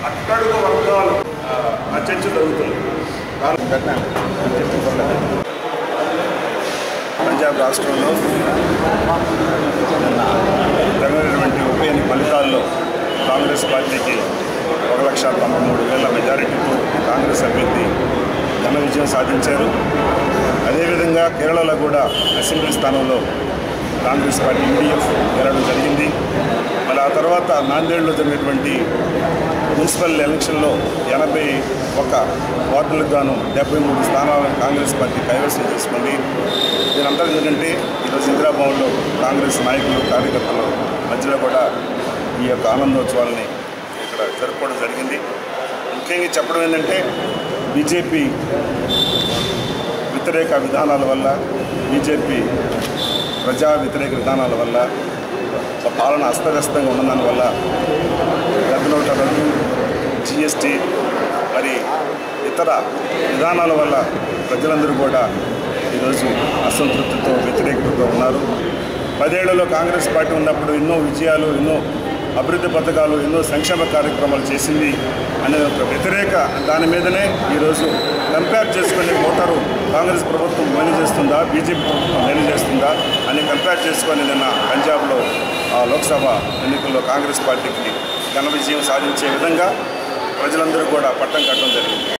అట్టడుగు వర్గాలు ఆ, ఆ చర్చ జరుగుతుంది పంజాబ్ రాష్ట్రంలో నిన్న జరిగినటువంటి ఉప ఎన్నిక ఫలితాల్లో కాంగ్రెస్ పార్టీకి ఒక లక్ష తొంభై మూడు వేల మెజారిటీతో కాంగ్రెస్ అభ్యర్థి ఘన విజయం సాధించారు అదేవిధంగా కేరళలో కూడా అసెంబ్లీ స్థానంలో కాంగ్రెస్ పార్టీ యూడీఎఫ్ గెలవడం జరిగింది మళ్ళీ ఆ తర్వాత నాందేడ్లో జరిగినటువంటి మున్సిపల్ ఎలక్షన్లో ఎనభై ఒక్క వార్డులకు గాను డెబ్బై మూడు స్థానాలను కాంగ్రెస్ పార్టీ కైవసం చేసుకుంది దీనంతా ఎందుకంటే ఈరోజు ఇందిరాభవన్లో కాంగ్రెస్ నాయకులు కార్యకర్తలు మధ్యలో కూడా ఈ యొక్క ఆనందోత్సవాలని ఇక్కడ జరుపుకోవడం జరిగింది ముఖ్యంగా చెప్పడం ఏంటంటే బీజేపీ వ్యతిరేక విధానాల వల్ల బీజేపీ ప్రజా వ్యతిరేక విధానాల వల్ల పాలన అస్తవ్యస్తంగా ఉన్నదాని వల్ల గద్దనోట రద్దు జిఎస్టీ మరి ఇతర విధానాల వల్ల ప్రజలందరూ కూడా ఈరోజు అసంతృప్తితో వ్యతిరేకతతో ఉన్నారు పదేళ్లలో కాంగ్రెస్ పార్టీ ఉన్నప్పుడు ఎన్నో విజయాలు ఎన్నో అభివృద్ధి పథకాలు ఎన్నో సంక్షేమ కార్యక్రమాలు చేసింది అనే ఒక వ్యతిరేక దాని మీదనే ఈరోజు కంపేర్ చేసుకుని ఓటరు కాంగ్రెస్ ప్రభుత్వం మేలు చేస్తుందా బీజేపీ ప్రభుత్వం మేలు చేస్తుందా అని కంపేర్ చేసుకొని నిన్న పంజాబ్లో ఆ లోక్సభ ఎన్నికల్లో కాంగ్రెస్ పార్టీకి ఘన విజయం సాధించే విధంగా ప్రజలందరూ కూడా పట్టం కట్టడం జరిగింది